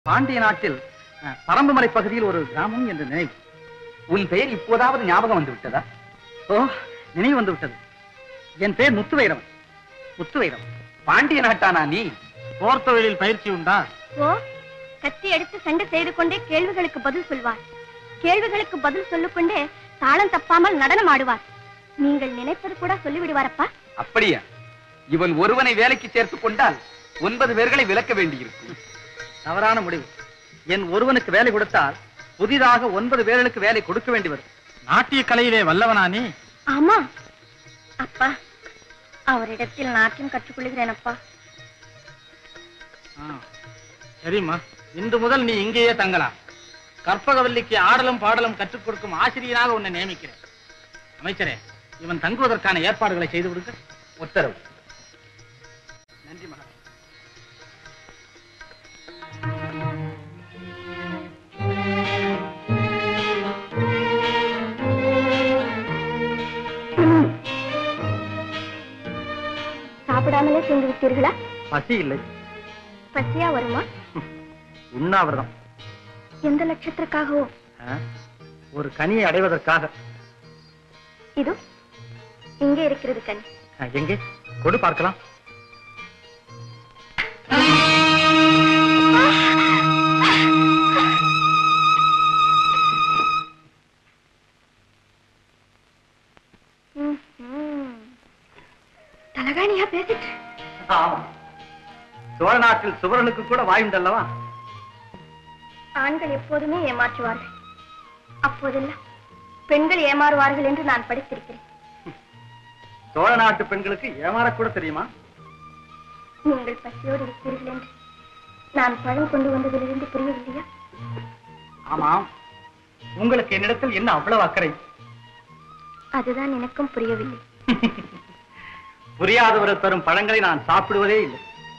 பாண்டிய நாட்டில் அஹ், பரம்புமலை பகுதியில் ஒரு கிராமம் என்று நினைவு உன் பெயர் இப்போதாவது ஞாபகம் வந்து விட்டதா ஓ நினைவு வந்து விட்டது என் பேர் முத்துவைரவன் முத்துவைரவன் பாண்டிய நாட்டானா நீ போர் தொழிலில் பயிற்சி உண்டா ஓ கத்தி எடுத்து சண்டை செய்து கொண்டே கேள்விகளுக்கு பதில் சொல்வார் கேள்விகளுக்கு பதில் சொல்லிக்கொண்டே தாளம் தப்பாமல் நடனம் ஆடுவார் நீங்கள் நினைப்பது கூட சொல்லிவிடுவாரப்பா அப்படியா இவன் ஒருவனை வேலைக்கு சேர்த்துக் கொண்டால் ஒன்பது பேர்களை விலக்க வேண்டியிருக்கும் தவறான முடிவு என் ஒருவனுக்கு வேலை கொடுத்தால் புதிதாக ஒன்பது பேர்களுக்கு வேலை கொடுக்க வேண்டி வரும் நாட்டிய கலையிலே வல்லவனா நீ ஆமா அப்பா அவரிடத்தில் நாட்டியம் கற்றுக்கொள்கிறேன் அப்பா சரிம்மா இன்று முதல் நீ இங்கேயே தங்கலாம் கற்பகவல்லிக்கு ஆடலும் பாடலும் கற்றுக் கொடுக்கும் ஆசிரியராக உன்னை நியமிக்கிறேன் அமைச்சரே இவன் தங்குவதற்கான ஏற்பாடுகளை செய்து கொடுக்க உத்தரவு நன்றி மகா சாப்பிடாமலே சென்று விட்டீர்களா பசி இல்லை பசியா வருமா உண்ணாவிரதம் எந்த லட்சத்திற்காகவோ ஆ? ஒரு கனியை அடைவதற்காக இது இங்கே இருக்கிறது கண் ஆ, எங்கே கொடு பார்க்கலாம் தலகாணியா பேசிட்டு ஆமா சோழ நாட்டில் சுவரனுக்கு கூட வாயுண்டல்லவா ஆண்கள் எப்போதுமே ஏமாற்றுவார்கள் அப்போதெல்லாம் பெண்கள் ஏமாறுவார்கள் என்று நான் படித்திருக்கிறேன் சோழ நாட்டு பெண்களுக்கு ஏமாறக்கூட தெரியுமா நீங்கள் பசியோடு இருக்கிறீர்கள் என்று நான் பழம் கொண்டு வந்ததிலிருந்து புரியவில்லையா ஆமாம் உங்களுக்கு என்னிடத்தில் என்ன அவ்வளவு அக்கறை அதுதான் எனக்கும் புரியவில்லை புரியாதவர் தரும் பழங்களை நான் சாப்பிடுவதே இல்லை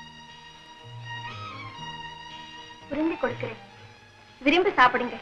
புரிந்து கொடுக்கிறேன் விரும்பி சாப்பிடுங்க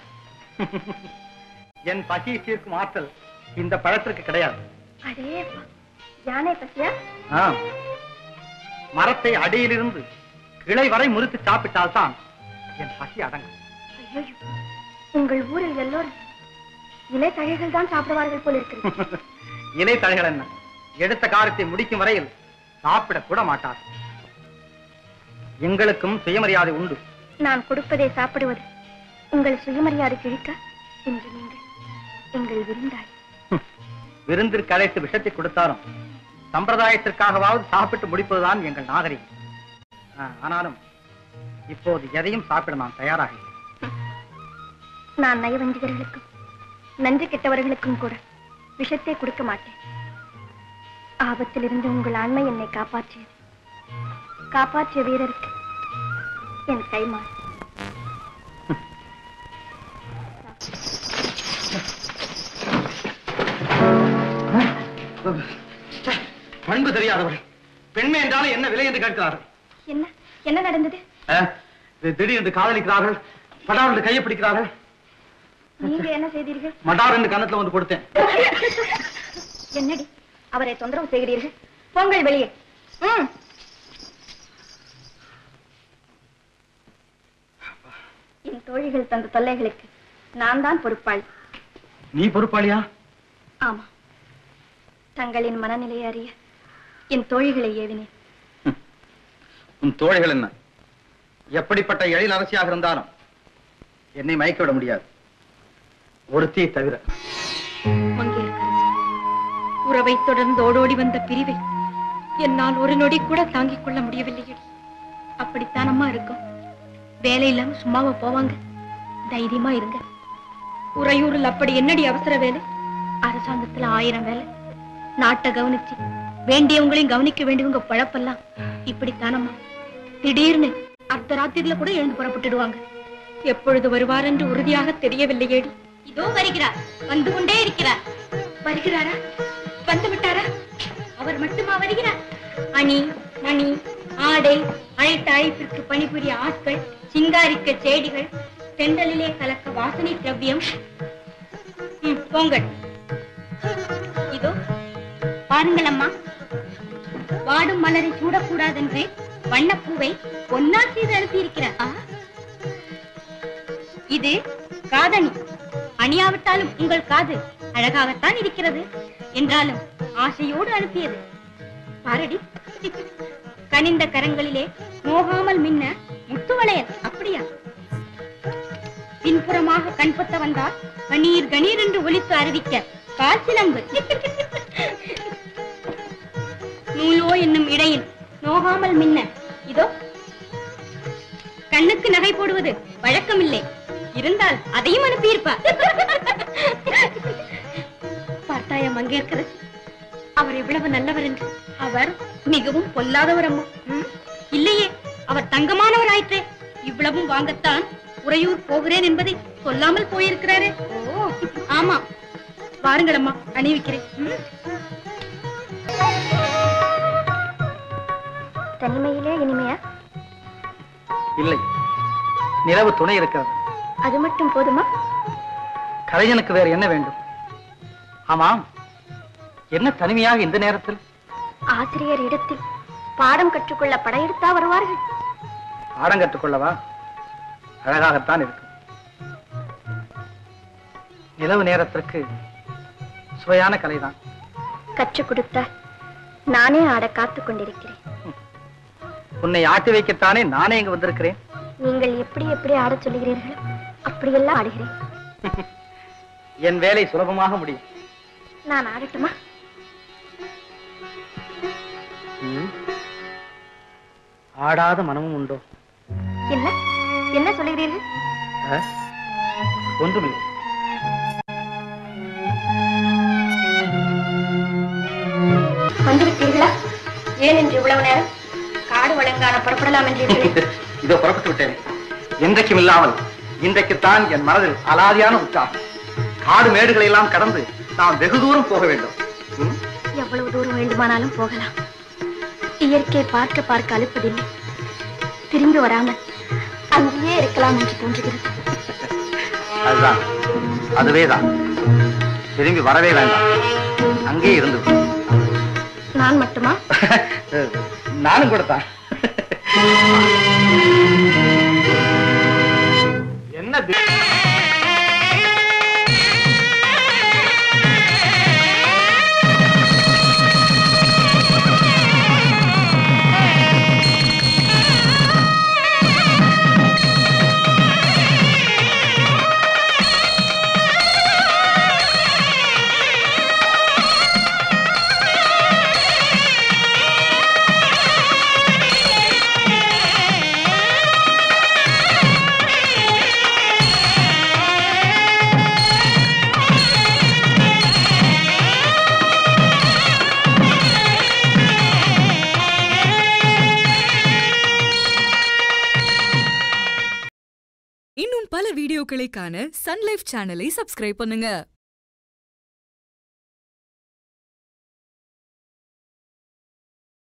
என் பசியை தீர்க்கும் ஆற்றல் இந்த பழத்திற்கு கிடையாது அடேப்பா யானை பசியா ஆ. மரத்தை அடியிலிருந்து கிளை வரை முறித்து சாப்பிட்டால்தான் என் பசி அடங்கும் ஐயோ உங்கள் ஊரில் எல்லோரும் இலை தழைகள் தான் சாப்பிடுவார்கள் போல் இருக்கிறது இலை தழைகள் என்ன எடுத்த காரியத்தை முடிக்கும் வரையில் சாப்பிடக் கூட மாட்டார் எங்களுக்கும் சுயமரியாதை உண்டு நான் கொடுப்பதை சாப்பிடுவது உங்கள் சுயமரியாதை கிழிக்க இன்று நீங்கள் எங்கள் விருந்தாள் விருந்திற்கு அழைத்து விஷத்தை கொடுத்தாலும் சம்பிரதாயத்திற்காகவாவது சாப்பிட்டு முடிப்பதுதான் எங்கள் நாகரிகம் ஆ, ஆனாலும் இப்போது எதையும் சாப்பிட நான் தயாராக இல்லை. நான் நயவஞ்சகர்களுக்கும் நன்றி கெட்டவர்களுக்கும் கூட விஷத்தை கொடுக்க மாட்டேன் ஆபத்தில் இருந்து உங்கள் ஆண்மை என்னை காப்பாற்றியது காப்பாற்றிய வீரருக்கு என் கைமாறு பண்பு தெரியாதவர் பெண்மை என்றாலும் என்ன விலை என்று கேட்கிறார்கள் என்ன என்ன நடந்தது ஆ, இது திடீரென்று காதலிக்கிறார்கள் படார் என்று கையை பிடிக்கிறார்கள் நீங்க என்ன செய்தீர்கள் மடார் என்று கன்னத்துல வந்து கொடுத்தேன் என்னடி அவரை தொந்தரவு செய்கிறீர்கள் போங்கள் வெளியே ம். என் தோழிகள் தந்த தொல்லைகளுக்கு நான் தான் பொறுப்பாளி நீ பொறுப்பாளியா ஆமா தங்களின் மனநிலையை அறிய என் தோழிகளை ஏவினேன் உன் தோழிகள் என்ன எப்படிப்பட்ட எழில் அரசியாக இருந்தாலும் என்னை மயக்க விட முடியாது ஒருத்தியை தவிர மங்கையர்க்கரசி உறவை தொடர்ந்து ஓடோடி வந்த பிரிவை என்னால் ஒரு நொடி கூட தாங்கிக் கொள்ள முடியவில்லையடி அப்படித்தான் அம்மா இருக்கும் வேலை இல்லாம சும்மாவா போவாங்க தைரியமா இருங்க உறையூரில் அப்படி என்னடி அவசர வேலை அரசாங்கத்துல ஆயிரம் வேலை நாட்டை கவனிச்சு வேண்டியவங்களையும் கவனிக்க வேண்டியவங்க பழப்பெல்லாம் இப்படித்தானம்மா திடீர்னு அர்த்த ராத்திரில கூட எழுந்து புறப்பட்டுடுவாங்க எப்பொழுது வருவார் என்று உறுதியாக தெரியவில்லையேடி இதோ வருகிறார் வந்து கொண்டே இருக்கிறார் வருகிறாரா வந்து விட்டாரா அவர் மட்டுமா வருகிறார் அணி மணி ஆடை அழைத்த அழைப்பிற்கு பணிபுரிய ஆட்கள் சிங்காரிக்க செடிகள் தெண்டலிலே கலக்க வாசனை திரவியம் ம், போங்கள் இதோ பாருங்கள் அம்மா வாடும் மலரை சூடக்கூடாதென்று வண்ணப்பூவை ஒன்னா செய்து அனுப்பியிருக்கிறார் ஆ, இது காதணி அணியாவிட்டாலும் உங்கள் காது அழகாகத்தான் இருக்கிறது என்றாலும் ஆசையோடு அனுப்பியது பாரடி கனிந்த கரங்களிலே நோகாமல் மின்ன முத்துவளையல் அப்படியா பின்புறமாக கண்பொத்த வந்தால் கணீர் கணீர் என்று ஒலித்து அறிவிக்க கால் சிலம்பு நூலோ என்னும் இடையில் நோகாமல் மின்ன இதோ கண்ணுக்கு நகை போடுவது வழக்கமில்லை இருந்தால் அதையும் அனுப்பியிருப்பா பார்த்தாயா மங்கேற்கிறது அவர் எவ்வளவு நல்லவர் என்று அவர் மிகவும் பொல்லாதவர் அம்மா ம், இல்லையே அவர் தங்கமானவர் ஆயிற்றே இவ்வளவும் வாங்கத்தான் உறையூர் போகிறேன் என்பதை சொல்லாமல் போயிருக்கிறாரே ஓ ஆமா வாருங்கள் அம்மா அணிவிக்கிறேன் ம். தனிமையிலே இனிமையா இல்லை நிலவு துணை இருக்கிறது அது மட்டும் போதுமா கலைஞனுக்கு வேற என்ன வேண்டும் ஆமாம் என்ன தனிமையாக இந்த நேரத்தில் ஆசிரியர் இடத்தில் பாடம் கற்றுக்கொள்ள படையெடுத்தா வருவார்கள் பாடம் கற்றுக்கொள்ளவா அழகாகத்தான் இருக்கும் நிலவு நேரத்திற்கு சுவையான கலைதான் கற்றுக் கொடுத்தால் நானே ஆட காத்துக் கொண்டிருக்கிறேன் உன்னை ஆட்டி வைக்கத்தானே நானே இங்கு வந்திருக்கிறேன் நீங்கள் எப்படி எப்படி ஆடச் சொல்லுகிறீர்களோ அப்படியெல்லாம் ஆடுகிறேன் என் வேலை சுலபமாக முடியும் நான் ஆடட்டுமா ஆடாத மனமும் உண்டோ என்ன என்ன சொல்லுகிறீர்கள் ஆ? ஒன்றுமில்லை வந்துவிட்டீர்களா ஏன் என்று இவ்வளவு நேரம் காடு வழங்கான புறப்படலாம் என்றீர்களே இதோ புறப்பட்டு விட்டேன் என்றைக்கும் இல்லாமல் இன்றைக்குத்தான் என் மனதில் அலாதியான உற்சாகம் காடு மேடுகளை எல்லாம் கடந்து நாம் வெகு தூரம் போக வேண்டும் ம்? எவ்வளவு தூரம் வேண்டுமானாலும் போகலாம் இயற்கை பார்க்க பார்க்க அழுப்பதில்லை திரும்பி வராமல் அங்கேயே இருக்கலாம் என்று தோன்றுகிறது அதுதான் அதுவேதான் திரும்பி வரவே வேண்டாம் அங்கே இருந்து விடு. நான் மட்டுமா நானும் கொடுத்தான் என்ன இன்னும் பல வீடியோக்களை காண சன் லைஃப் சேனலை சப்ஸ்கிரைப் பண்ணுங்க